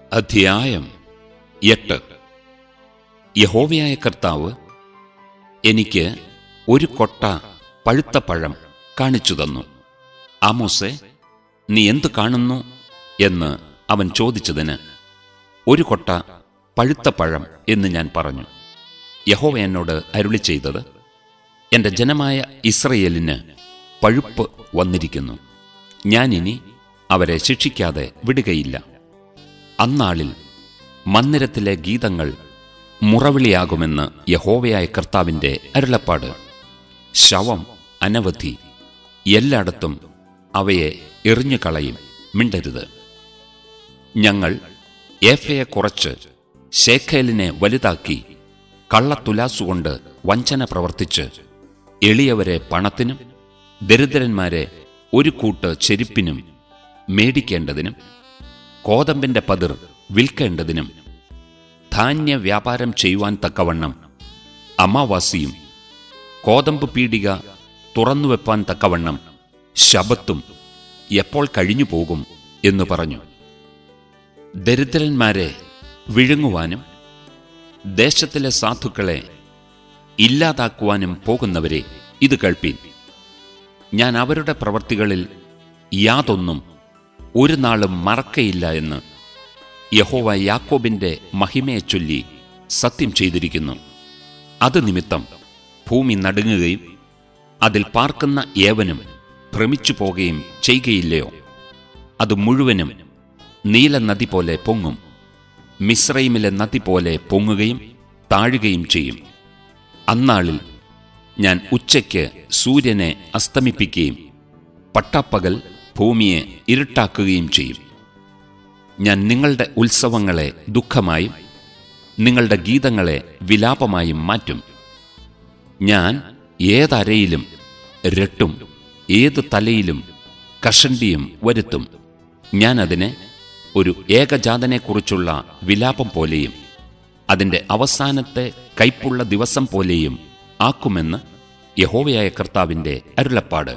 അധ്യായം എട്ട് യഹോവയായ കർത്താവ് എനിക്ക് ഒരു കൊട്ട പഴുത്ത പഴം കാണിച്ചു തന്നു ആമോസെ നീ എന്ത് കാണുന്നു എന്ന് അവൻ ചോദിച്ചതിന് ഒരു കൊട്ട പഴുത്ത പഴം എന്ന് ഞാൻ പറഞ്ഞു യഹോവ എന്നോട് അരുളി ചെയ്തത് എന്റെ ജനമായ ഇസ്രയേലിന് പഴുപ്പ് വന്നിരിക്കുന്നു ഞാനിനി അവരെ ശിക്ഷിക്കാതെ വിടുകയില്ല അന്നാളിൽ മന്ദിരത്തിലെ ഗീതങ്ങൾ മുറവിളിയാകുമെന്ന് യഹോവയായ കർത്താവിന്റെ അരുളപ്പാട് ശവം അനവധി എല്ലായിടത്തും അവയെ എറിഞ്ഞു കളയും മിണ്ടരുത് ഞങ്ങൾ ഏഫയെ കുറച്ച് ശേഖേലിനെ വലുതാക്കി കള്ളത്തുലാസുകൊണ്ട് വഞ്ചന പ്രവർത്തിച്ച് എളിയവരെ പണത്തിനും ദരിദ്രന്മാരെ ഒരു കൂട്ട് ചെരുപ്പിനും മേടിക്കേണ്ടതിനും കോതമ്പിന്റെ പതിർ വിൽക്കേണ്ടതിനും ധാന്യ വ്യാപാരം ചെയ്യുവാൻ തക്കവണ്ണം അമാവാസിയും കോതമ്പ് പീടിക തുറന്നുവെപ്പാൻ തക്കവണ്ണം ശബത്തും എപ്പോൾ കഴിഞ്ഞു പോകും എന്നു പറഞ്ഞു ദരിദ്രന്മാരെ വിഴുങ്ങുവാനും ദേശത്തിലെ സാധുക്കളെ ഇല്ലാതാക്കുവാനും പോകുന്നവരെ ഇത് കേൾപ്പീൻ ഞാൻ അവരുടെ പ്രവർത്തികളിൽ യാതൊന്നും ഒരു നാളും മറക്കയില്ല എന്ന് യഹോവ യാക്കോബിന്റെ മഹിമയെ ചൊല്ലി സത്യം ചെയ്തിരിക്കുന്നു അത് നിമിത്തം ഭൂമി നടുങ്ങുകയും അതിൽ പാർക്കുന്ന ഏവനും ഭ്രമിച്ചു പോകുകയും ചെയ്യുകയില്ലയോ അത് മുഴുവനും നീല നദി പോലെ പൊങ്ങും മിശ്രൈമിലെ നദി പോലെ പൊങ്ങുകയും താഴുകയും ചെയ്യും അന്നാളിൽ ഞാൻ ഉച്ചയ്ക്ക് സൂര്യനെ അസ്തമിപ്പിക്കുകയും പട്ടാപ്പകൽ ഭൂമിയെ ഇരുട്ടാക്കുകയും ചെയ്യും ഞാൻ നിങ്ങളുടെ ഉത്സവങ്ങളെ ദുഃഖമായും നിങ്ങളുടെ ഗീതങ്ങളെ വിലാപമായും മാറ്റും ഞാൻ ഏതരയിലും രട്ടും ഏത് തലയിലും കഷണ്ടിയും വരുത്തും ഞാൻ അതിനെ ഒരു ഏകജാതനെക്കുറിച്ചുള്ള വിലാപം പോലെയും അതിന്റെ അവസാനത്തെ കൈപ്പുള്ള ദിവസം പോലെയും ആക്കുമെന്ന് യഹോവയായ കർത്താവിന്റെ അരുളപ്പാട്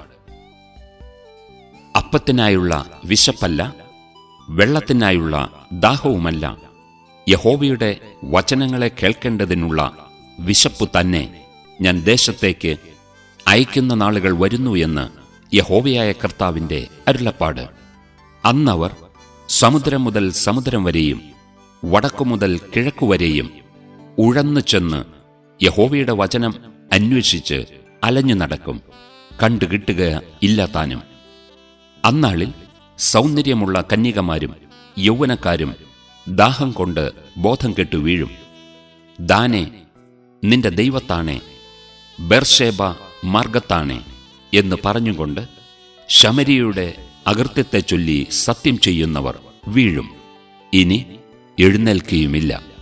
അപ്പത്തിനായുള്ള വിശപ്പല്ല വെള്ളത്തിനായുള്ള ദാഹവുമല്ല യഹോവയുടെ വചനങ്ങളെ കേൾക്കേണ്ടതിനുള്ള വിശപ്പ് തന്നെ ഞാൻ ദേശത്തേക്ക് അയക്കുന്ന നാളുകൾ വരുന്നു എന്ന് യഹോവയായ കർത്താവിന്റെ അരുളപ്പാട് അന്നവർ സമുദ്രം മുതൽ സമുദ്രം വരെയും വടക്കു മുതൽ കിഴക്കുവരെയും ഉഴന്നു ചെന്ന് യഹോവയുടെ വചനം അന്വേഷിച്ച് അലഞ്ഞു നടക്കും കണ്ടുകിട്ടുക ഇല്ല താനും അന്നാളിൽ സൗന്ദര്യമുള്ള കന്യകമാരും യൗവനക്കാരും ദാഹം കൊണ്ട് ബോധം കെട്ടു വീഴും ദാനെ നിന്റെ ദൈവത്താണേ ബെർഷേബ മാർഗത്താണേ എന്ന് പറഞ്ഞുകൊണ്ട് ശമരിയുടെ അകൃത്യത്തെ ചൊല്ലി സത്യം ചെയ്യുന്നവർ വീഴും ഇനി എഴുന്നേൽക്കുകയുമില്ല